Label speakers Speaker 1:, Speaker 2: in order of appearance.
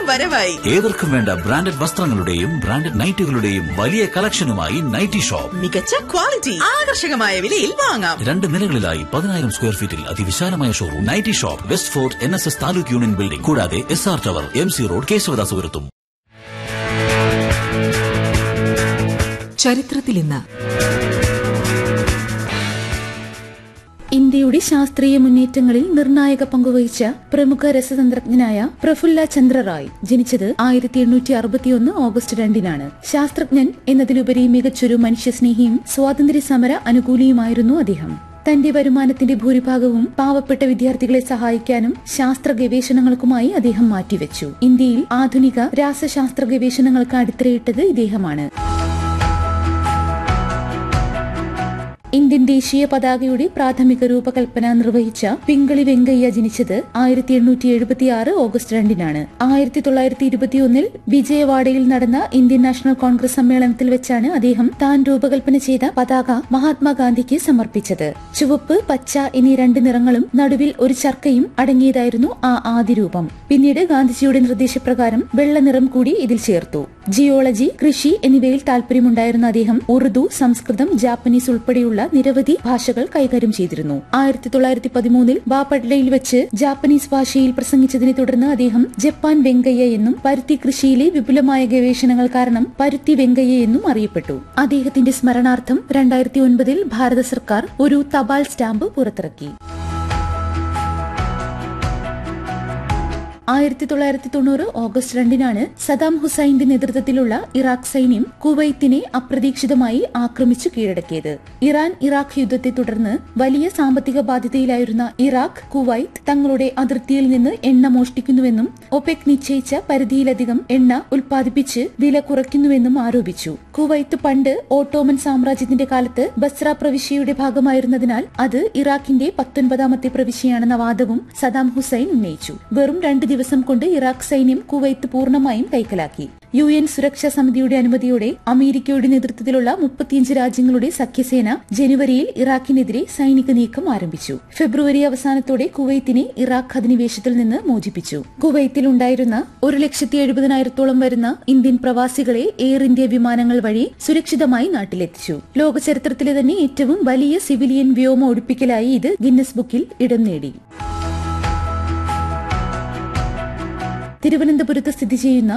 Speaker 1: വരവായി
Speaker 2: ഏവർക്കും വേണ്ട ബ്രാൻഡഡ് വസ്ത്രങ്ങളുടെയും ബ്രാൻഡഡ് നൈറ്റുകളുടെയും വലിയ കളക്ഷനുമായി നൈറ്റി ഷോപ്പ്
Speaker 1: മികച്ച ക്വാളിറ്റി ആകർഷകമായ വിലയിൽ വാങ്ങാം
Speaker 2: രണ്ട് നിലകളിലായി പതിനായിരം സ്ക്വയർ ഫീറ്റിൽ അതിവിശാലമായ showroom nighty shop west fort N S S taluk union building കൂടാതെ S R tower M C road കേശവദാസുപുരത്തും
Speaker 3: ചരിത്രത്തിൽ ഇന്ന്
Speaker 4: ഇന്ത്യയുടെ ശാസ്ത്രീയ മുന്നേറ്റങ്ങളിൽ നിർണായക പങ്കുവഹിച്ച പ്രമുഖ രസതന്ത്രജ്ഞനായ പ്രഫുല്ല ചന്ദ്ര റായ് ജനിച്ചത് ആയിരത്തി എണ്ണൂറ്റി അറുപത്തിയൊന്ന് ഓഗസ്റ്റ് രണ്ടിനാണ് ശാസ്ത്രജ്ഞൻ എന്നതിലുപരി മികച്ചൊരു മനുഷ്യസ്നേഹിയും സ്വാതന്ത്ര്യ സമര അനുകൂലിയുമായിരുന്നു അദ്ദേഹം തന്റെ വരുമാനത്തിന്റെ ഭൂരിഭാഗവും പാവപ്പെട്ട വിദ്യാർത്ഥികളെ സഹായിക്കാനും ശാസ്ത്ര ഗവേഷണങ്ങൾക്കുമായി അദ്ദേഹം മാറ്റിവെച്ചു ഇന്ത്യയിൽ ആധുനിക രാസശാസ്ത്ര ഗവേഷണങ്ങൾക്ക് അടിത്തറയിട്ടത് ഇദ്ദേഹമാണ് ഇന്ത്യൻ ദേശീയ പതാകയുടെ പ്രാഥമിക രൂപകൽപ്പന നിർവഹിച്ച പിങ്കളി വെങ്കയ്യ ജനിച്ചത് ആയിരത്തി എണ്ണൂറ്റി എഴുപത്തി ആറ് ഓഗസ്റ്റ് രണ്ടിനാണ് ആയിരത്തി തൊള്ളായിരത്തി ഇരുപത്തിയൊന്നിൽ വിജയവാഡയിൽ നടന്ന ഇന്ത്യൻ നാഷണൽ കോൺഗ്രസ് സമ്മേളനത്തിൽ വെച്ചാണ് അദ്ദേഹം താൻ രൂപകൽപ്പന ചെയ്ത പതാക മഹാത്മാഗാന്ധിക്ക് സമർപ്പിച്ചത് ചുവപ്പ് പച്ച എന്നീ രണ്ട് നിറങ്ങളും നടുവിൽ ഒരു ചർക്കയും അടങ്ങിയതായിരുന്നു ആ ആദ്യ രൂപം പിന്നീട് ഗാന്ധിജിയുടെ നിർദ്ദേശപ്രകാരം വെള്ള നിറം കൂടി ഇതിൽ ചേർത്തു ജിയോളജി കൃഷി എന്നിവയിൽ താല്പര്യമുണ്ടായിരുന്ന അദ്ദേഹം ഉറുദു സംസ്കൃതം ജാപ്പനീസ് ഉൾപ്പെടെയുള്ള നിരവധി ഭാഷകൾ കൈകാര്യം ചെയ്തിരുന്നു ആയിരത്തി തൊള്ളായിരത്തി പതിമൂന്നിൽ ബാപ്പട്ലയിൽ വെച്ച് ജാപ്പനീസ് ഭാഷയിൽ പ്രസംഗിച്ചതിനെ തുടർന്ന് അദ്ദേഹം ജപ്പാൻ വെങ്കയ്യ എന്നും പരുത്തി കൃഷിയിലെ വിപുലമായ ഗവേഷണങ്ങൾ കാരണം പരുത്തി വെങ്കയ്യ എന്നും അറിയപ്പെട്ടു അദ്ദേഹത്തിന്റെ സ്മരണാർത്ഥം രണ്ടായിരത്തി ഒൻപതിൽ ഭാരത സർക്കാർ ഒരു തപാൽ സ്റ്റാമ്പ് പുറത്തിറക്കി ആയിരത്തി തൊള്ളായിരത്തി തൊണ്ണൂറ് ഓഗസ്റ്റ് രണ്ടിനാണ് സദാം ഹുസൈന്റെ നേതൃത്വത്തിലുള്ള ഇറാഖ് സൈന്യം കുവൈത്തിനെ അപ്രതീക്ഷിതമായി ആക്രമിച്ചു കീഴടക്കിയത് ഇറാൻ ഇറാഖ് യുദ്ധത്തെ തുടർന്ന് വലിയ സാമ്പത്തിക ബാധ്യതയിലായിരുന്ന ഇറാഖ് കുവൈത്ത് തങ്ങളുടെ അതിർത്തിയിൽ നിന്ന് എണ്ണ മോഷ്ടിക്കുന്നുവെന്നും ഒപെക് നിശ്ചയിച്ച പരിധിയിലധികം എണ്ണ ഉൽപ്പാദിപ്പിച്ച് വില കുറയ്ക്കുന്നുവെന്നും ആരോപിച്ചു കുവൈത്ത് പണ്ട് ഓട്ടോമൻ സാമ്രാജ്യത്തിന്റെ കാലത്ത് ബസ്ര പ്രവിശ്യയുടെ ഭാഗമായിരുന്നതിനാൽ അത് ഇറാഖിന്റെ പത്തൊൻപതാമത്തെ പ്രവിശ്യയാണെന്ന വാദവും സദാം ഹുസൈൻ ഉന്നയിച്ചു വെറും രണ്ട് ദിവസം കൊണ്ട് ഇറാഖ് സൈന്യം കുവൈത്ത് പൂർണ്ണമായും കൈക്കലാക്കി യു എൻ സുരക്ഷാ സമിതിയുടെ അനുമതിയോടെ അമേരിക്കയുടെ നേതൃത്വത്തിലുള്ള മുപ്പത്തിയഞ്ച് രാജ്യങ്ങളുടെ സഖ്യസേന ജനുവരിയിൽ ഇറാഖിനെതിരെ സൈനിക നീക്കം ആരംഭിച്ചു ഫെബ്രുവരി അവസാനത്തോടെ കുവൈത്തിനെ ഇറാഖ് അധിനിവേശത്തിൽ നിന്ന് മോചിപ്പിച്ചു കുവൈത്തിൽ ഉണ്ടായിരുന്ന ഒരു ലക്ഷത്തി എഴുപതിനായിരത്തോളം വരുന്ന ഇന്ത്യൻ പ്രവാസികളെ എയർ ഇന്ത്യ വിമാനങ്ങൾ വഴി സുരക്ഷിതമായി നാട്ടിലെത്തിച്ചു ലോക ചരിത്രത്തിലെ തന്നെ ഏറ്റവും വലിയ സിവിലിയൻ വ്യോമ ഒഴിപ്പിക്കലായി ഇത് ഗിന്നസ് ബുക്കിൽ ഇടം നേടി തിരുവനന്തപുരത്ത് സ്ഥിതി ചെയ്യുന്ന